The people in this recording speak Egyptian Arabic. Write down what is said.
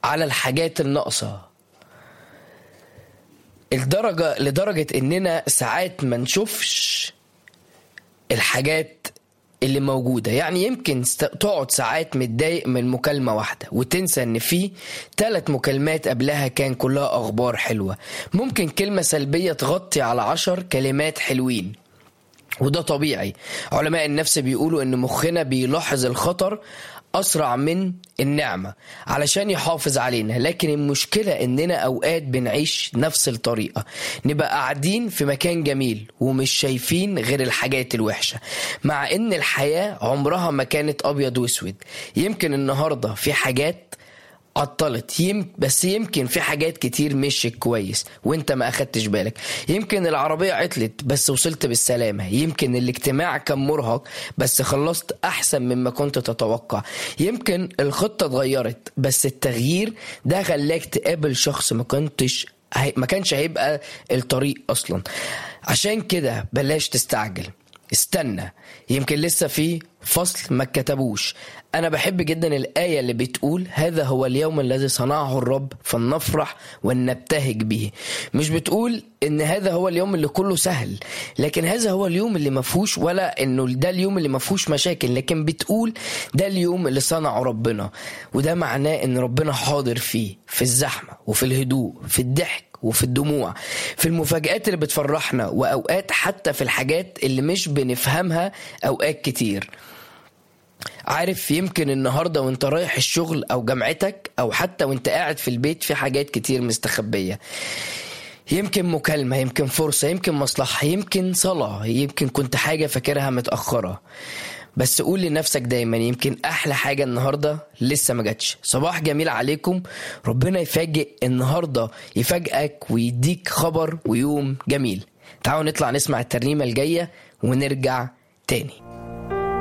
على الحاجات الناقصة الدرجة لدرجة إننا ساعات ما نشوفش الحاجات اللي موجودة يعني يمكن ست- تقعد ساعات متضايق من مكالمة واحدة وتنسى ان في ثلاث مكالمات قبلها كان كلها اخبار حلوة ممكن كلمة سلبية تغطي على عشر كلمات حلوين وده طبيعي علماء النفس بيقولوا ان مخنا بيلاحظ الخطر اسرع من النعمه علشان يحافظ علينا لكن المشكله اننا اوقات بنعيش نفس الطريقه نبقى قاعدين في مكان جميل ومش شايفين غير الحاجات الوحشه مع ان الحياه عمرها ما كانت ابيض واسود يمكن النهارده في حاجات عطلت يم بس يمكن في حاجات كتير مشيت كويس وانت ما اخدتش بالك يمكن العربية عطلت بس وصلت بالسلامة يمكن الاجتماع كان مرهق بس خلصت احسن مما كنت تتوقع يمكن الخطة اتغيرت بس التغيير ده خلاك تقابل شخص ما كنتش هي- ما كانش هيبقى الطريق اصلا عشان كده بلاش تستعجل استنى يمكن لسه في فصل ما كتبوش انا بحب جدا الايه اللي بتقول هذا هو اليوم الذي صنعه الرب فلنفرح ونبتهج به مش بتقول ان هذا هو اليوم اللي كله سهل لكن هذا هو اليوم اللي ما فيهوش ولا انه ده اليوم اللي ما فيهوش مشاكل لكن بتقول ده اليوم اللي صنعه ربنا وده معناه ان ربنا حاضر فيه في الزحمه وفي الهدوء في الضحك وفي الدموع في المفاجآت اللي بتفرحنا وأوقات حتى في الحاجات اللي مش بنفهمها أوقات كتير عارف يمكن النهاردة وانت رايح الشغل أو جامعتك أو حتى وانت قاعد في البيت في حاجات كتير مستخبية يمكن مكالمة يمكن فرصة يمكن مصلحة يمكن صلاة يمكن كنت حاجة فاكرها متأخرة بس قول لنفسك دايما يمكن احلى حاجه النهارده لسه ما جاتش صباح جميل عليكم ربنا يفاجئ النهارده يفاجئك ويديك خبر ويوم جميل تعالوا نطلع نسمع الترنيمه الجايه ونرجع تاني